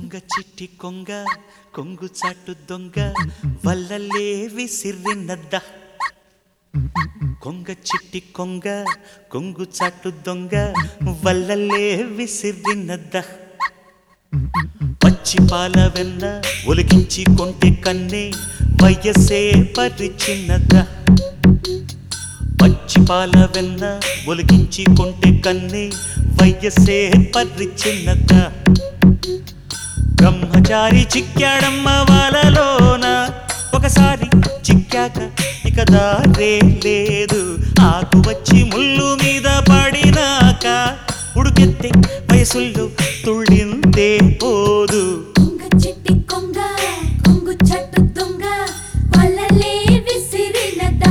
కొంగ చిట్టి కొంగ కొంగు చాటు దొంగ వల్లలే విసిరినద్ద కొంగ చిట్టి కొంగ కొంగు చాటు దొంగ వల్లలే విసిరినద్ద పచ్చి పాల వెన్న ఒలికించి కొంటే కన్నే వయసే పరిచిన్నద పచ్చి పాల వెన్న ఒలికించి కొంటే కన్నే వయసే పరిచిన్నద బ్రహ్మచారి చిక్కాడమ్మ వాళ్ళలోన ఒకసారి చిక్కాక ఇక దారే లేదు ఆకు వచ్చి ముళ్ళు మీద పడినాక ఉడుకెత్తే వయసుల్లో తుళ్ళిందే పోదు కొంగ చిట్టి కొంగ కొంగు చట్టు దొంగ వల్లలే విసిరినద్ద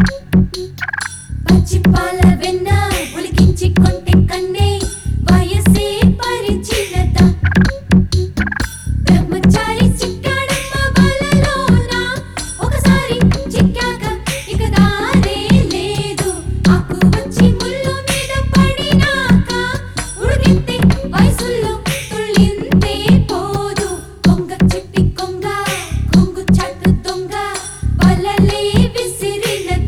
పచ్చి పాల వెన్న ఉలికించి కొంటె కన్నే వయసే పరిచినద్ద బ్రహ్మచారి చిక్కాడమ్మ వలలోన ఒకసారి చిక్కాక ఇక దారే లేదు ఆకు వచ్చి ముళ్ళు మీద పడినాక ఉడికితే వయసుల్లో తుళ్ళిందే పోదు కొంగ చిట్టి కొంగ కొంగు చాటు దొంగ వలలే విసిరినద్ద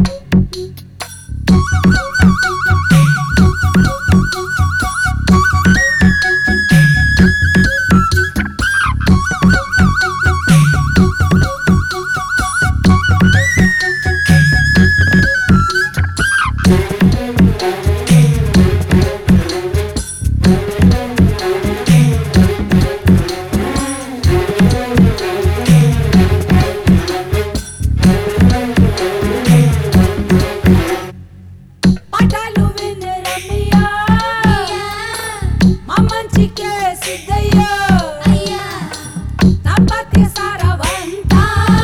పాఠాలు వినరమయ్యా మా మంచికే సిద్ధయ్యా అయ్యా దంపతి సారవంతా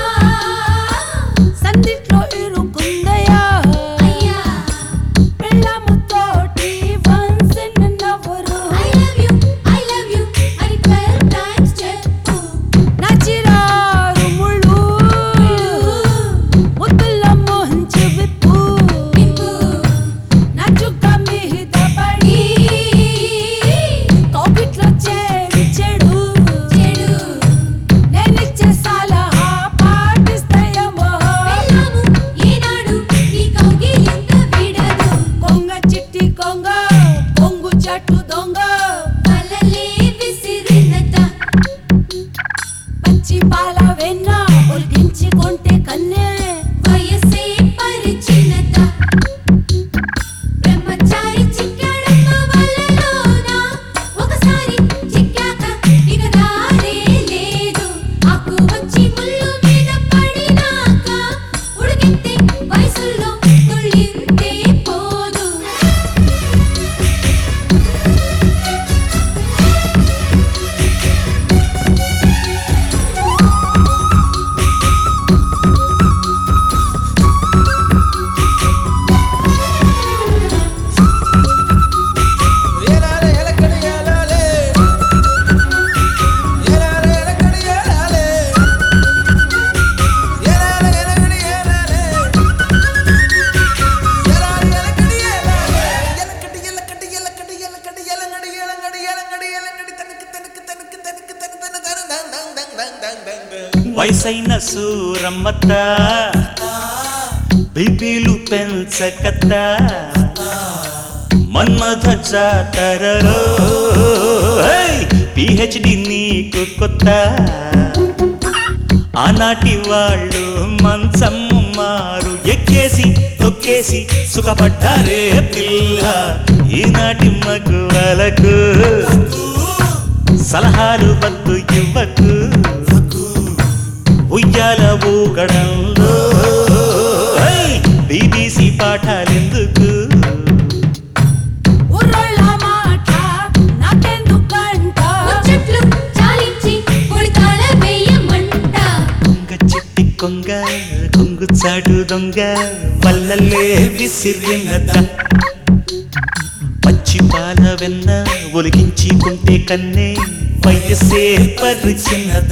సందిట్లో ఇరుకుందయ్యా అయ్యా పిల్లముతోటి వంసిన నవ్వురు I love you, I love you అని 12 times చెప్పు నచిరారు ముళ్ళు ముద్దుల మొహంచి విప్పు విప్పు నచుక మీద పడి కోకిట్లో చేరి చెడు చెడు నేనిచ్చే సలహా పాటిస్తాయేమో వెళ్ళాము ఈనాడు నీ కౌగిలింత విడదు కొంగ చిట్టి కొంగ కొంగు చెట్టు దొంగ వలలే విసిరినద్ద పచ్చి పాల వెన్న ఒలిగించి కొంటే కన్నే వయసే పరిచినద్ద బ్రహ్మచారి చిక్కాడమ్మ వలలోన ఒకసారి చిక్కాక ఇక దారే లేదు ఆకు వచ్చి ముళ్ళు మీద పడినాక ఉడికితే వయసుల్లో తుళ్ళిందే పోదు ఏలాలే ఎలకడి ఏలాలే ఏలాలే ఎలకడి ఏలాలే ఏలాలే ఎలకడి ఏలాలే ఏలాలే ఎలకడి ఏలాలే ఎలకడి ఎలకడి ఎలకడి ఎలకడి ఎలంగడి ఎలంగడి ఎలంగడి ఎలంగడి తనకి తనకి తనకి తనకి తనకి తన తన దంగ్ దంగ్ దంగ్ దంగ్ దంగ్ దంగ్ దంగ్ వయసైన సూరమ్మత్త బిబిలు పెంచకత్త మన్మథ జాతరలో పిహెచ్డి నీకు కొత్త ఆనాటి వాళ్ళు మంచం మారు ఎక్కేసి తొక్కేసి సుఖపడ్డారే పిల్ల ఈనాటి మగువలకు సలహాలు వద్దు ఇవ్వకు ఉయ్యాల ఊగడంలో బీబీసీ పాఠాలెందుకు ఊరోళ్ళ మాట నాకెందుకంట ముచ్చట్లు చాలించి కొడితాళ వేయమంట కొంగ చిట్టి కొంగ కొంగు చాటు దొంగ వల్లలే విసిరినద పచ్చి పాల వెన్న ఒలిగించి కొంటే కన్నే వయసే పరిచినద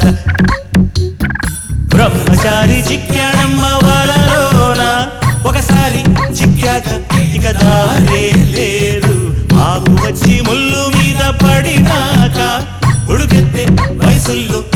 బ్రహ్మచారి చిక్కాడమ్మ వాళ్ళలోన ఒకసారి చిక్కాక ఇక దారే లేదు ఆకు వచ్చి ముళ్ళు మీద పడినాక ఉడుకెత్తే వయసుల్లో